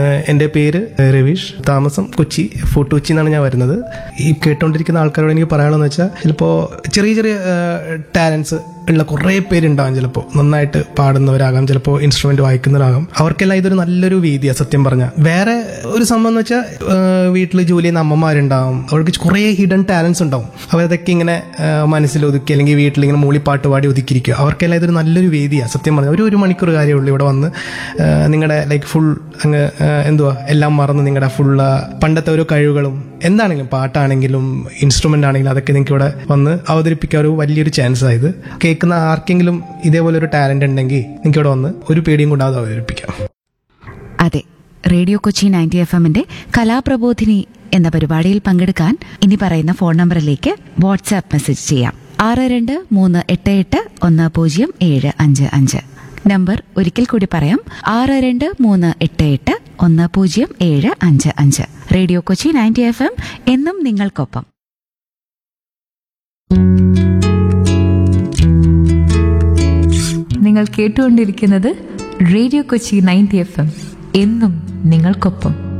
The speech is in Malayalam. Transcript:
ഏഹ് എൻ്റെ പേര് രവീഷ് താമസം കൊച്ചി ഫോർട്ട് കൊച്ചി എന്നാണ് ഞാൻ വരുന്നത് ഈ കേട്ടോണ്ടിരിക്കുന്ന ആൾക്കാരോട് എനിക്ക് പറയാനുള്ളതെന്ന് വെച്ചാൽ ചിലപ്പോൾ ചെറിയ ചെറിയ ടാലൻസ് ഉള്ള കുറേ പേരുണ്ടാകും ചിലപ്പോൾ നന്നായിട്ട് പാടുന്നവരാകാം ചിലപ്പോൾ ഇൻസ്ട്രുമെന്റ് വായിക്കുന്നവരാകാം അവർക്കെല്ലാം ഇതൊരു നല്ലൊരു വേദിയാണ് സത്യം പറഞ്ഞാൽ വേറെ ഒരു സംഭവം എന്ന് വെച്ചാൽ വീട്ടിൽ ജോലി ചെയ്യുന്ന അമ്മമാരുണ്ടാവും അവർക്ക് കുറേ ഹിഡൻ ടാലൻസ് ഉണ്ടാവും അവരതൊക്കെ ഇങ്ങനെ ഏഹ് മനസ്സിൽ ഒതുക്കി അല്ലെങ്കിൽ വീട്ടിൽ ഇങ്ങനെ മൂളിപ്പാട്ട് പാടി ഒതുക്കിയിരിക്കുക അവർക്കെല്ലാം ഇതൊരു നല്ലൊരു വേദിയാണ് സത്യം പറഞ്ഞാൽ ഒരു ഒരു മണിക്കൂർ കാര്യമുള്ളൂ ഇവിടെ വന്ന് ഏഹ് നിങ്ങളുടെ ലൈക്ക് ഫുൾ അങ്ങ് ഏഹ് എന്തുവാ എല്ലാം മറന്ന് നിങ്ങളുടെ ഫുൾ പണ്ടത്തെ ഓരോ കഴിവുകളും എന്താണെങ്കിലും പാട്ടാണെങ്കിലും ഇൻസ്ട്രുമെന്റ് ആണെങ്കിലും അതൊക്കെ നിങ്ങൾക്ക് ഇവിടെ വന്ന് അവതരിപ്പിക്കാൻ ഒരു വലിയൊരു ചാൻസ് ആയത് കേൾക്കുന്ന ആർക്കെങ്കിലും ഇതേപോലെ ഒരു ടാലന്റ് ഉണ്ടെങ്കിൽ നിങ്ങൾക്ക് ഇവിടെ വന്ന് ഒരു പേടിയും കൂടാതെ അവതരിപ്പിക്കാം അതെ റേഡിയോ കൊച്ചി നയൻറ്റി എഫ് എമ്മിന്റെ കലാപ്രബോധിനി എന്ന പരിപാടിയിൽ പങ്കെടുക്കാൻ ഇനി പറയുന്ന ഫോൺ നമ്പറിലേക്ക് വാട്സാപ്പ് മെസ്സേജ് ചെയ്യാം ആറ് രണ്ട് മൂന്ന് എട്ട് എട്ട് ഒന്ന് പൂജ്യം ഏഴ് അഞ്ച് അഞ്ച് നമ്പർ ഒരിക്കൽ കൂടി പറയാം ആറ് രണ്ട് മൂന്ന് എട്ട് എട്ട് ഒന്ന് പൂജ്യം ഏഴ് അഞ്ച് അഞ്ച് radio Kochi ninety F M എന്നും നിങ്ങൾക്കൊപ്പം നിങ്ങൾ കേട്ടുകൊണ്ടിരിക്കുന്നത് radio Kochi ninety F M എന്നും നിങ്ങൾക്കൊപ്പം